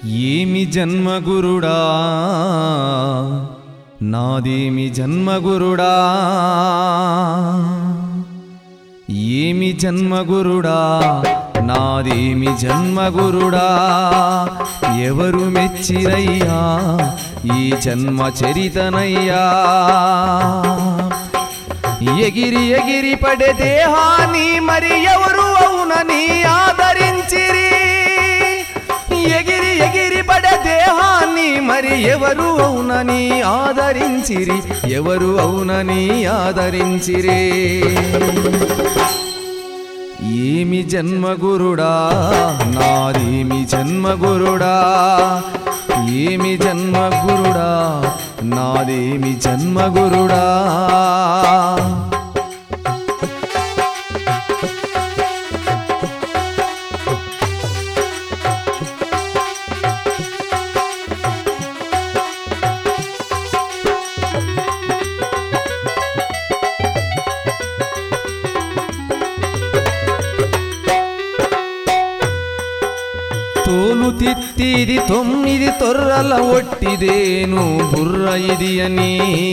ఏమి జన్మగురుడా నాదేమి జన్మగురుడా ఏమి జన్మగురుడా నాదేమి జన్మగురుడా ఎవరు మెచ్చిరయ్యా ఈ జన్మ చరితనయ్యా ఎగిరి ఎగిరి పడే దేహాన్ని మరి ఎవరు అవునని ఆదరించిరి ఎగిరి ఎగిరి పడే దేహాన్ని మరి ఎవరు అవునని ఆదరించిరి ఎవరు అవునని ఆదరించిరే ఏమి జన్మగురుడా నాదేమి జన్మగురుడా ఏమి జన్మగురుడా నాదేమి జన్మగురుడా తోలు తిత్తిది తొమ్మిది తొర్రల ఒట్టిదేను బుర్ర ఇది అని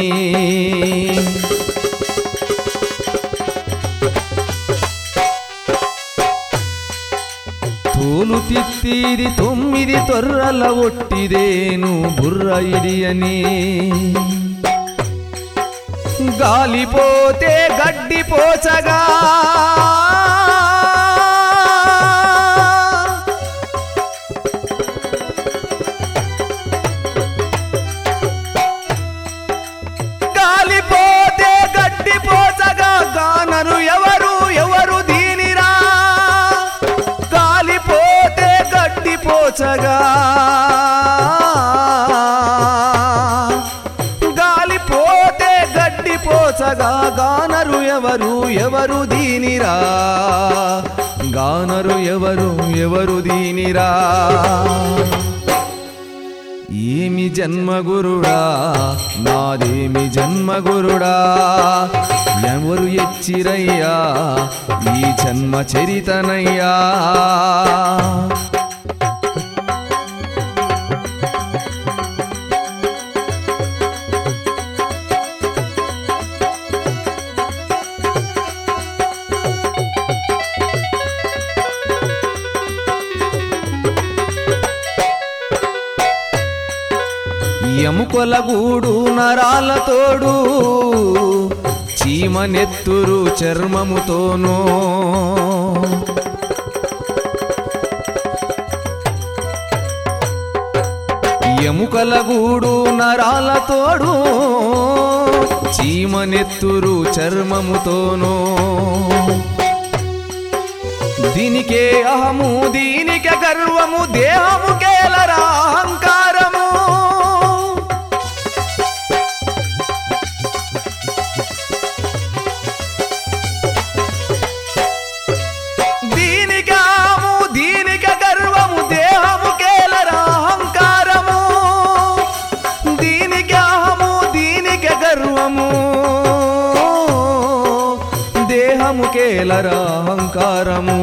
తోలు తిత్తిది తొమ్మిది తొర్రల ఒట్టిదేను బుర్ర ఇది అని గాలిపోతే గడ్డి పోచగా గాలిపోతే గడ్డి పోచగా గానరు ఎవరు ఎవరు దీనిరా గాలిపోతే గడ్డి పోచగా గాలిపోతే గడ్డి పోచగా గానరు ఎవరు ఎవరు దీనిరా గానరు ఎవరు ఎవరు దీనిరా ఏమి జన్మగురుడా నాదేమి జన్మగురుడా ఎవరు ఎచ్చిరయ్యా ఈ జన్మ చరితనయ్యా ఎముకల గూడు నరాల తోడు చీమనెత్తురు చర్మముతోనూ ఎముకల గూడు నరాల తోడు చీమనెత్తురు చర్మముతోనూ దీనికే అహము దీనికే గర్వము దేహము కేలరా అహంకారము దీనికి అహము దీనికి గర్వము దేహము కేలరా అహంకారము దీనికి అహము దీనికి గర్వము దేహము కేలరా అహంకారము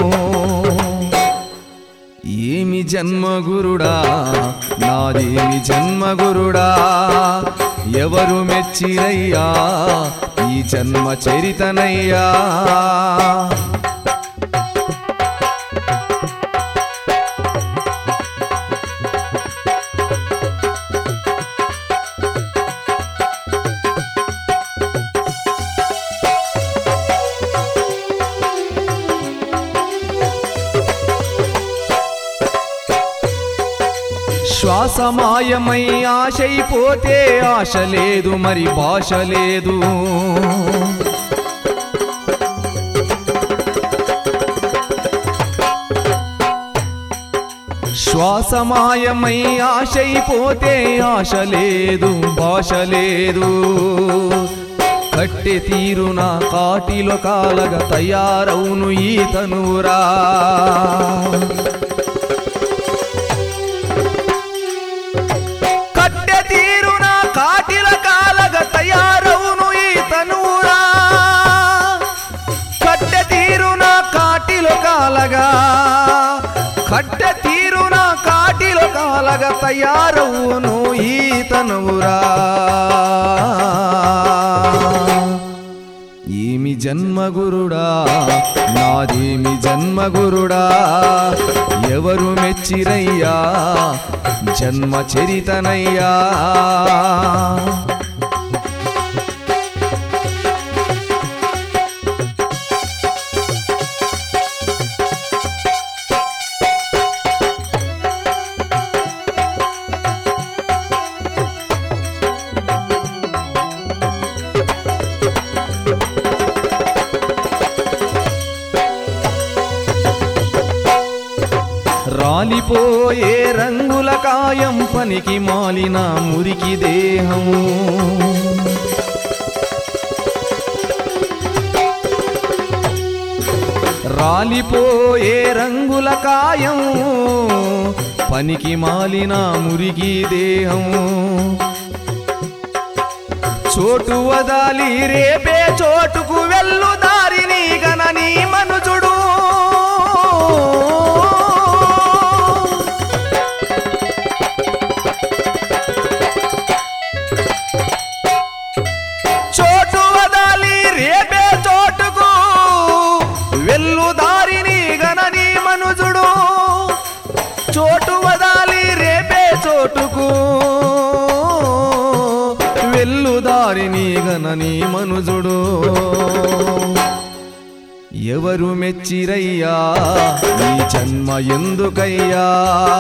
ఏమి జన్మగురుడా నాదేమి జన్మగురుడా ఎవరు మెచ్చిరయ్యా ఈ జన్మ చరితనయ్యా శ్వాసమాయమై ఆశైపోతే ఆశ లేదు మరి భాష లేదు శ్వాసమాయమై ఆశైపోతే ఆశ లేదు భాష లేదు కట్టె తీరున కాటిలో కాలగ తయారవును ఈ తనురా కట్టె తీరున కాటిల కాలగ తయారవును ఈ తనురా కట్టె తీరున కాటిలో కాలగా కట్టె తీరున కాటిలో కాలగా కాలగా తయారవును ఈ తనువురా ఏమి జన్మగురుడా నాదేమి జన్మగురుడా ఎవరు మెచ్చిరయ్యా జన్మ చరితనయ్యా రాలిపోయే రంగుల కాయం పనికి మాలిన మురికి దేహం రాలిపోయే రంగుల కాయం పనికి మాలిన మురిగి దేహం చోటు వదాలి రేపే చోటుకు వెళ్ళు దారిని గనని మనుజుడు చోటు వదాలి రేపే చోటుకు వెళ్ళు దారిని గనని మనుజుడు చోటు వదాలి రేపే చోటుకు వెళ్ళు దారిని గనని మనుజుడు ఎవరు మెచ్చిరయ్యా ఈ జన్మ ఎందుకయ్యా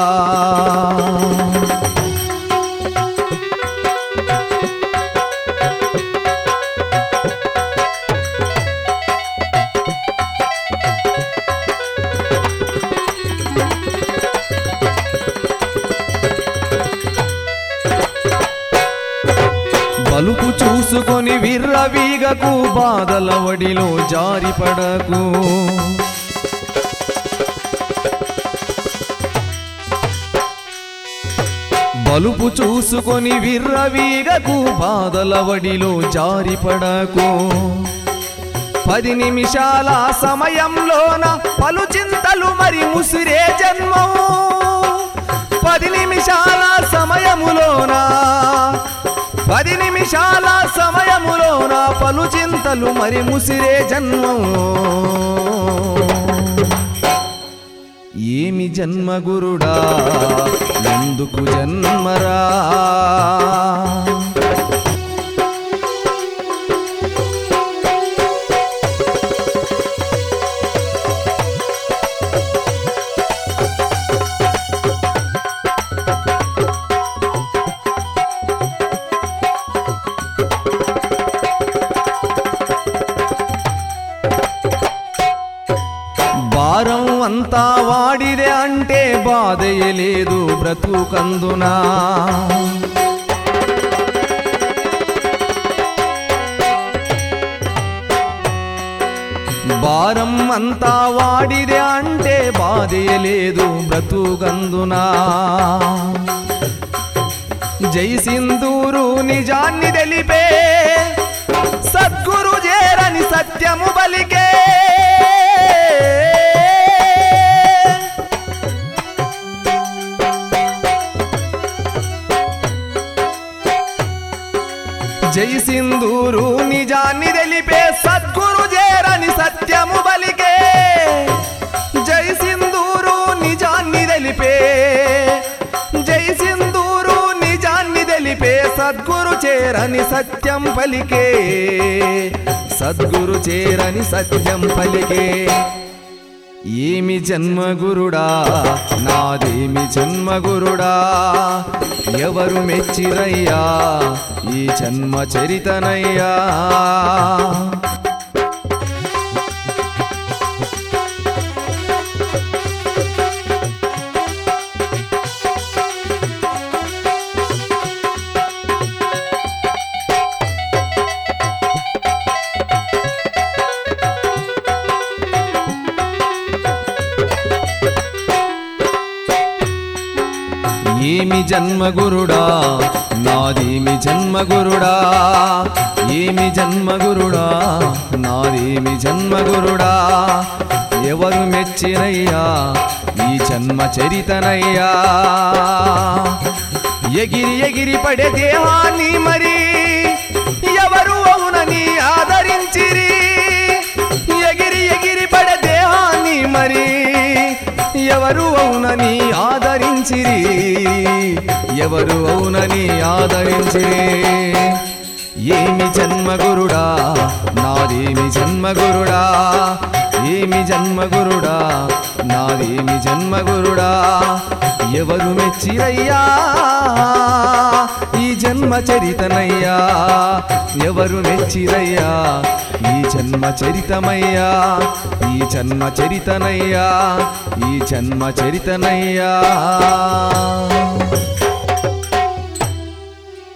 బలుపు చూసుకొని విర్రవీగకు బాధల వడిలో జారిపడకు బలుపు చూసుకొని విర్రవీగకు బాధల వడిలో జారిపడకు పది నిమిషాల సమయంలోన పలు చింతలు మరి ముసిరే జన్మం పది నిమిషాల సమయములోన పది నిమిషాల సమయములోన పలు చింతలు మరి ముసిరే జన్మం ఏమి జన్మ గురుడా ఎందుకు జన్మరా భారం అంతా వాడిదే అంటే బాధయలేదు బ్రతుకందునా భారం అంతా వాడిదే అంటే బాధయలేదు బ్రతుకందునా జై సింధూరు నిజాన్ని తెలిపే సద్గురు చేరని సత్యము బలికే జై సింధూరు నిజాన్ని తెలిపే సద్గురు చేరని సత్యము బలికే జై సింధూరు నిజాన్ని తెలిపే జై సింధూరు నిజాన్ని తెలిపే సద్గురు చేరని సత్యం పలికే సద్గురు చేరని సత్యం పలికే ఏమి జన్మగురుడా నాదేమి జన్మగురుడా ఎవరు మెచ్చిరయ్యా ఈ జన్మ చరితనయ్యా ఏమి జన్మగురుడా నాదేమి జన్మగురుడా ఏమి జన్మగురుడా నాదేమి జన్మగురుడా ఎవరు మెచ్చినయ్యా ఈ జన్మ చరితనయ్యా ఎగిరి ఎగిరి పడే దేహాన్ని మరి ఎవరు అవునని ఆదరించిరి ఎగిరి ఎగిరి పడే దేహాన్ని మరి ఎవరు అవునని ఆదరించిరి ఎవరు అవునని ఆదరించిరి ఏమి జన్మగురుడా నాదేమి జన్మగురుడా ఏమి జన్మగురుడా నాదేమి జన్మగురుడా ఎవరు మెచ్చిరయ్యా ఈ జన్మ చరితనయ్యా ఎవరు మెచ్చిరయ్యా ఈ జన్మ చరితమయ్యా ఈ జన్మ చరితనయ్యా ఈ జన్మ చరితనయ్యా